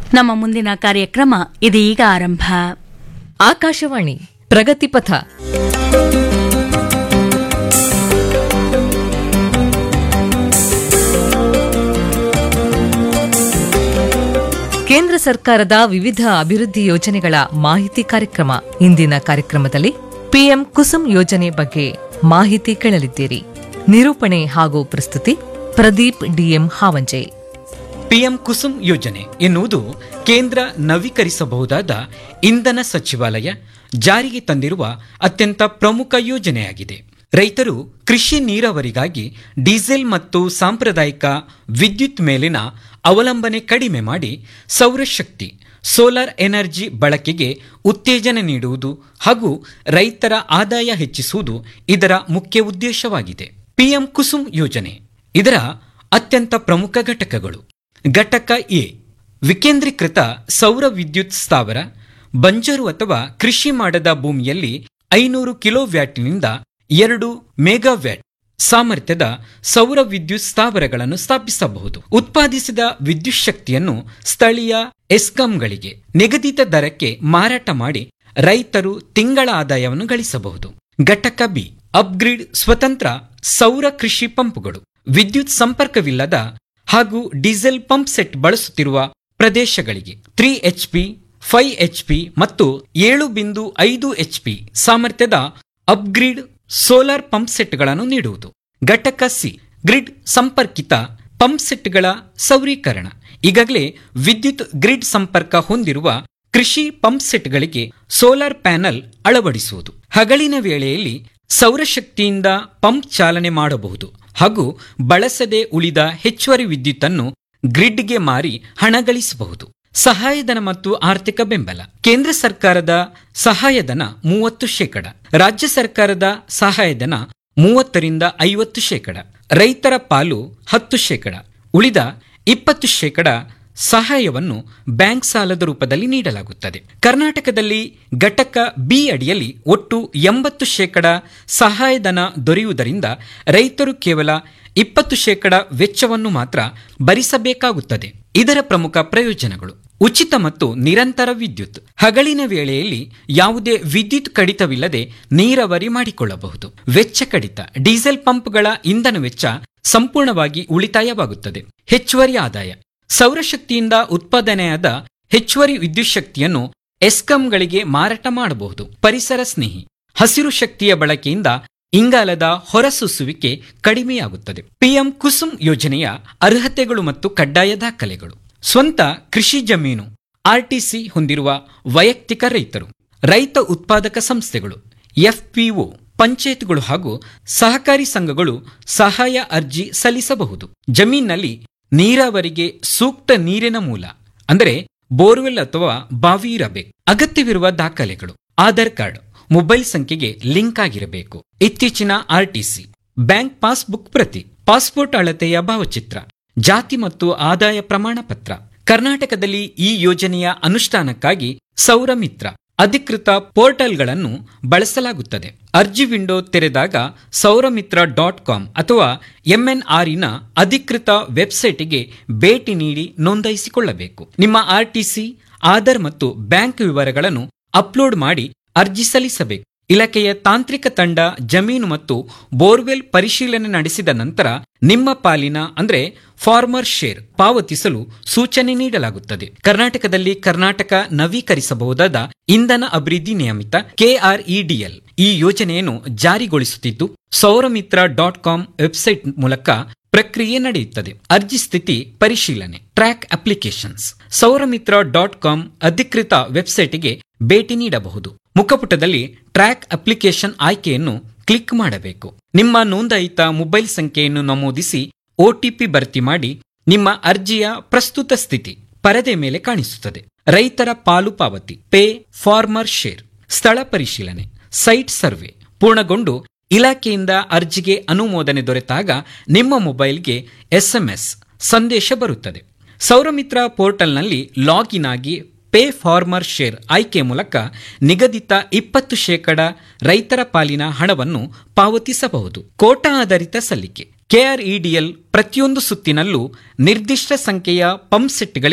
ನಮ್ಮ ಮುಂದಿನ ಕಾರ್ಯಕ್ರಮ ಇದೀಗ ಆರಂಭ ಆಕಾಶವಾಣಿ ಪ್ರಗತಿಪಥ ಕೇಂದ್ರ ಸರ್ಕಾರದ ವಿವಿಧ ಅಭಿವೃದ್ಧಿ ಯೋಜನೆಗಳ ಮಾಹಿತಿ ಕಾರ್ಯಕ್ರಮ ಇಂದಿನ ಕಾರ್ಯಕ್ರಮದಲ್ಲಿ ಪಿಎಂ ಕುಸುಮ್ ಯೋಜನೆ ಬಗ್ಗೆ ಮಾಹಿತಿ ಕೇಳಲಿದ್ದೀರಿ ನಿರೂಪಣೆ ಹಾಗೂ ಪ್ರಸ್ತುತಿ ಪ್ರದೀಪ್ ಡಿಎಂ ಹಾವಂಜೆ ಪಿಎಂ ಕುಸುಮ್ ಯೋಜನೆ ಎನ್ನುವುದು ಕೇಂದ್ರ ನವೀಕರಿಸಬಹುದಾದ ಇಂಧನ ಸಚಿವಾಲಯ ಜಾರಿಗೆ ತಂದಿರುವ ಅತ್ಯಂತ ಪ್ರಮುಖ ಯೋಜನೆಯಾಗಿದೆ ರೈತರು ಕೃಷಿ ನೀರಾವರಿಗಾಗಿ ಡೀಸೆಲ್ ಮತ್ತು ಸಾಂಪ್ರದಾಯಿಕ ವಿದ್ಯುತ್ ಮೇಲಿನ ಅವಲಂಬನೆ ಕಡಿಮೆ ಮಾಡಿ ಸೌರಶಕ್ತಿ ಸೋಲಾರ್ ಎನರ್ಜಿ ಬಳಕೆಗೆ ಉತ್ತೇಜನ ನೀಡುವುದು ಹಾಗೂ ರೈತರ ಆದಾಯ ಹೆಚ್ಚಿಸುವುದು ಇದರ ಮುಖ್ಯ ಉದ್ದೇಶವಾಗಿದೆ ಪಿಎಂ ಕುಸುಮ್ ಯೋಜನೆ ಇದರ ಅತ್ಯಂತ ಪ್ರಮುಖ ಘಟಕಗಳು ಘಟಕ ಎ ವಿಕೇಂದ್ರೀಕೃತ ಸೌರ ವಿದ್ಯುತ್ ಸ್ಥಾವರ ಬಂಜರು ಅಥವಾ ಕೃಷಿ ಮಾಡದ ಭೂಮಿಯಲ್ಲಿ ಐನೂರು ಕಿಲೋ ವ್ಯಾಟ್ನಿಂದ ಎರಡು ಮೆಗಾವ್ಯಾಟ್ ಸಾಮರ್ಥ್ಯದ ಸೌರ ವಿದ್ಯುತ್ ಸ್ಥಾವರಗಳನ್ನು ಸ್ಥಾಪಿಸಬಹುದು ಉತ್ಪಾದಿಸಿದ ವಿದ್ಯುತ್ ಶಕ್ತಿಯನ್ನು ಸ್ಥಳೀಯ ಎಸ್ಕಾಂಗಳಿಗೆ ನಿಗದಿತ ದರಕ್ಕೆ ಮಾರಾಟ ಮಾಡಿ ರೈತರು ತಿಂಗಳ ಆದಾಯವನ್ನು ಗಳಿಸಬಹುದು ಘಟಕ ಬಿ ಅಪ್ಗ್ರೇಡ್ ಸ್ವತಂತ್ರ ಸೌರ ಕೃಷಿ ಪಂಪ್ಗಳು ವಿದ್ಯುತ್ ಸಂಪರ್ಕವಿಲ್ಲದ ಹಾಗೂ ಡೀಸೆಲ್ ಪಂಪ್ ಸೆಟ್ ಬಳಸುತ್ತಿರುವ ಪ್ರದೇಶಗಳಿಗೆ ತ್ರೀ ಎಚ್ಪಿ ಫೈವ್ ಎಚ್ಪಿ ಮತ್ತು ಏಳು ಬಿಂದು ಐದು ಎಚ್ಪಿ ಸಾಮರ್ಥ್ಯದ ಅಪ್ಗ್ರೇಡ್ ಸೋಲಾರ್ ಪಂಪ್ ಸೆಟ್ಗಳನ್ನು ನೀಡುವುದು ಘಟಕ ಸಿ ಗ್ರಿಡ್ ಸಂಪರ್ಕಿತ ಪಂಪ್ ಸೆಟ್ಗಳ ಸೌರೀಕರಣ ಈಗಾಗಲೇ ವಿದ್ಯುತ್ ಗ್ರಿಡ್ ಸಂಪರ್ಕ ಹೊಂದಿರುವ ಕೃಷಿ ಪಂಪ್ ಸೆಟ್ಗಳಿಗೆ ಸೋಲಾರ್ ಪ್ಯಾನೆಲ್ ಅಳವಡಿಸುವುದು ಹಗಲಿನ ವೇಳೆಯಲ್ಲಿ ಸೌರಶಕ್ತಿಯಿಂದ ಪಂಪ್ ಚಾಲನೆ ಮಾಡಬಹುದು ಹಾಗೂ ಬಳಸದೆ ಉಳಿದ ಹೆಚ್ಚುವರಿ ವಿದ್ಯುತ್ತನ್ನು ಗ್ರಿಡ್ಗೆ ಮಾರಿ ಹಣ ಗಳಿಸಬಹುದು ಸಹಾಯಧನ ಮತ್ತು ಆರ್ಥಿಕ ಬೆಂಬಲ ಕೇಂದ್ರ ಸರ್ಕಾರದ ಸಹಾಯಧನ ಮೂವತ್ತು ಶೇಕಡ ರಾಜ್ಯ ಸರ್ಕಾರದ ಸಹಾಯಧನ ಮೂವತ್ತರಿಂದ ಐವತ್ತು ಶೇಕಡ ರೈತರ ಪಾಲು ಹತ್ತು ಶೇಕಡ ಉಳಿದ ಇಪ್ಪತ್ತು ಶೇಕಡ ಸಹಾಯವನ್ನು ಬ್ಯಾಂಕ್ ಸಾಲದ ರೂಪದಲ್ಲಿ ನೀಡಲಾಗುತ್ತದೆ ಕರ್ನಾಟಕದಲ್ಲಿ ಘಟಕ ಬಿ ಅಡಿಯಲ್ಲಿ ಒಟ್ಟು ಎಂಬತ್ತು ಶೇಕಡ ಸಹಾಯಧನ ದೊರೆಯುವುದರಿಂದ ರೈತರು ಕೇವಲ ಇಪ್ಪತ್ತು ಶೇಕಡ ವೆಚ್ಚವನ್ನು ಮಾತ್ರ ಭರಿಸಬೇಕಾಗುತ್ತದೆ ಇದರ ಪ್ರಮುಖ ಪ್ರಯೋಜನಗಳು ಉಚಿತ ಮತ್ತು ನಿರಂತರ ವಿದ್ಯುತ್ ಹಗಲಿನ ವೇಳೆಯಲ್ಲಿ ಯಾವುದೇ ವಿದ್ಯುತ್ ಕಡಿತವಿಲ್ಲದೆ ನೀರಾವರಿ ಮಾಡಿಕೊಳ್ಳಬಹುದು ವೆಚ್ಚ ಕಡಿತ ಡೀಸೆಲ್ ಪಂಪ್ಗಳ ಇಂಧನ ವೆಚ್ಚ ಸಂಪೂರ್ಣವಾಗಿ ಉಳಿತಾಯವಾಗುತ್ತದೆ ಹೆಚ್ಚುವರಿ ಆದಾಯ ಸೌರಶಕ್ತಿಯಿಂದ ಉತ್ಪಾದನೆಯಾದ ಹೆಚ್ಚುವರಿ ವಿದ್ಯುತ್ ಶಕ್ತಿಯನ್ನು ಎಸ್ಕಾಂಗಳಿಗೆ ಮಾರಾಟ ಮಾಡಬಹುದು ಪರಿಸರ ಸ್ನೇಹಿ ಹಸಿರು ಶಕ್ತಿಯ ಬಳಕೆಯಿಂದ ಇಂಗಾಲದ ಹೊರಸೂಸುವಿಕೆ ಕಡಿಮೆಯಾಗುತ್ತದೆ ಪಿಎಂ ಕುಸುಮ್ ಯೋಜನೆಯ ಅರ್ಹತೆಗಳು ಮತ್ತು ಕಡ್ಡಾಯ ದಾಖಲೆಗಳು ಸ್ವಂತ ಕೃಷಿ ಜಮೀನು ಆರ್ಟಿಸಿ ಹೊಂದಿರುವ ವೈಯಕ್ತಿಕ ರೈತರು ರೈತ ಉತ್ಪಾದಕ ಸಂಸ್ಥೆಗಳು ಎಫ್ಪಿಒ ಪಂಚಾಯತ್ಗಳು ಹಾಗೂ ಸಹಕಾರಿ ಸಂಘಗಳು ಸಹಾಯ ಅರ್ಜಿ ಸಲ್ಲಿಸಬಹುದು ಜಮೀನಿನಲ್ಲಿ ನೀರಾವರಿಗೆ ಸೂಕ್ತ ನೀರಿನ ಮೂಲ ಅಂದರೆ ಬೋರ್ವೆಲ್ ಅಥವಾ ಬಾವಿ ಇರಬೇಕು ಅಗತ್ಯವಿರುವ ದಾಖಲೆಗಳು ಆಧಾರ್ ಕಾರ್ಡ್ ಮೊಬೈಲ್ ಸಂಖ್ಯೆಗೆ ಲಿಂಕ್ ಆಗಿರಬೇಕು ಇತ್ತೀಚಿನ ಆರ್ಟಿಸಿ ಬ್ಯಾಂಕ್ ಪಾಸ್ಬುಕ್ ಪ್ರತಿ ಪಾಸ್ಪೋರ್ಟ್ ಅಳತೆಯ ಭಾವಚಿತ್ರ ಜಾತಿ ಮತ್ತು ಆದಾಯ ಪ್ರಮಾಣ ಪತ್ರ ಕರ್ನಾಟಕದಲ್ಲಿ ಈ ಯೋಜನೆಯ ಅನುಷ್ಠಾನಕ್ಕಾಗಿ ಸೌರಮಿತ್ರ ಅಧಿಕೃತ ಪೋರ್ಟಲ್ಗಳನ್ನು ಬಳಸಲಾಗುತ್ತದೆ ಅರ್ಜಿ ವಿಂಡೋ ತೆರೆದಾಗ ಸೌರಮಿತ್ರ ಡಾಟ್ ಕಾಮ್ ಅಥವಾ ಎಂಎನ್ಆರ್ಇನ ಅಧಿಕೃತ ವೆಬ್ಸೈಟ್ಗೆ ಭೇಟಿ ನೀಡಿ ನೋಂದಾಯಿಸಿಕೊಳ್ಳಬೇಕು ನಿಮ್ಮ ಆರ್ಟಿಸಿ ಆಧಾರ್ ಮತ್ತು ಬ್ಯಾಂಕ್ ವಿವರಗಳನ್ನು ಅಪ್ಲೋಡ್ ಮಾಡಿ ಅರ್ಜಿ ಸಲ್ಲಿಸಬೇಕು ಇಲಾಖೆಯ ತಾಂತ್ರಿಕ ತಂಡ ಜಮೀನು ಮತ್ತು ಬೋರ್ವೆಲ್ ಪರಿಶೀಲನೆ ನಡೆಸಿದ ನಂತರ ನಿಮ್ಮ ಪಾಲಿನ ಅಂದ್ರೆ ಫಾರ್ಮರ್ ಶೇರ್ ಪಾವತಿಸಲು ಸೂಚನೆ ನೀಡಲಾಗುತ್ತದೆ ಕರ್ನಾಟಕದಲ್ಲಿ ಕರ್ನಾಟಕ ನವೀಕರಿಸಬಹುದಾದ ಇಂಧನ ಅಭಿವೃದ್ಧಿ ನಿಯಮಿತ ಕೆಆರ್ಇಡಿಎಲ್ ಈ ಯೋಜನೆಯನ್ನು ಜಾರಿಗೊಳಿಸುತ್ತಿದ್ದು ಸೌರಮಿತ್ರ ಡಾಟ್ ಕಾಮ್ ವೆಬ್ಸೈಟ್ ಮೂಲಕ ಪ್ರಕ್ರಿಯೆ ನಡೆಯುತ್ತದೆ ಅರ್ಜಿ ಸ್ಥಿತಿ ಪರಿಶೀಲನೆ track applications Souramitra dot com ಅಧಿಕೃತ ವೆಬ್ಸೈಟ್ಗೆ ಭೇಟಿ ನೀಡಬಹುದು ಮುಖಪುಟದಲ್ಲಿ ಟ್ರ್ಯಾಕ್ ಅಪ್ಲಿಕೇಶನ್ ಆಯ್ಕೆಯನ್ನು ಕ್ಲಿಕ್ ಮಾಡಬೇಕು ನಿಮ್ಮ ನೋಂದಾಯಿತ ಮೊಬೈಲ್ ಸಂಖ್ಯೆಯನ್ನು ನಮೂದಿಸಿ ಒಟಿಪಿ ಭರ್ತಿ ಮಾಡಿ ನಿಮ್ಮ ಅರ್ಜಿಯ ಪ್ರಸ್ತುತ ಸ್ಥಿತಿ ಪರದೆ ಮೇಲೆ ಕಾಣಿಸುತ್ತದೆ ರೈತರ ಪಾಲು ಪಾವತಿ ಪೇ ಫಾರ್ಮರ್ ಶೇರ್ ಸ್ಥಳ ಪರಿಶೀಲನೆ ಸೈಟ್ ಸರ್ವೆ ಪೂರ್ಣಗೊಂಡು ಇಲಾಖೆಯಿಂದ ಅರ್ಜಿಗೆ ಅನುಮೋದನೆ ದೊರೆತಾಗ ನಿಮ್ಮ ಮೊಬೈಲ್ಗೆ ಎಸ್ಎಂಎಸ್ ಸಂದೇಶ ಬರುತ್ತದೆ ಸೌರಮಿತ್ರ ಪೋರ್ಟಲ್ನಲ್ಲಿ ಲಾಗಿನ್ ಆಗಿ ಪೇ ಫಾರ್ಮರ್ ಶೇರ್ ಆಯ್ಕೆ ಮೂಲಕ ನಿಗದಿತ ಇಪ್ಪತ್ತು ಶೇಕಡ ರೈತರ ಪಾಲಿನ ಹಣವನ್ನು ಪಾವತಿಸಬಹುದು ಕೋಟಾ ಆಧಾರಿತ ಸಲ್ಲಿಕೆ ಕೆಆರ್ಇಡಿಎಲ್ ಪ್ರತಿಯೊಂದು ಸುತ್ತಿನಲ್ಲೂ ನಿರ್ದಿಷ್ಟ ಸಂಖ್ಯೆಯ ಪಂಪ್ ಸೆಟ್ಗಳಿಗೆ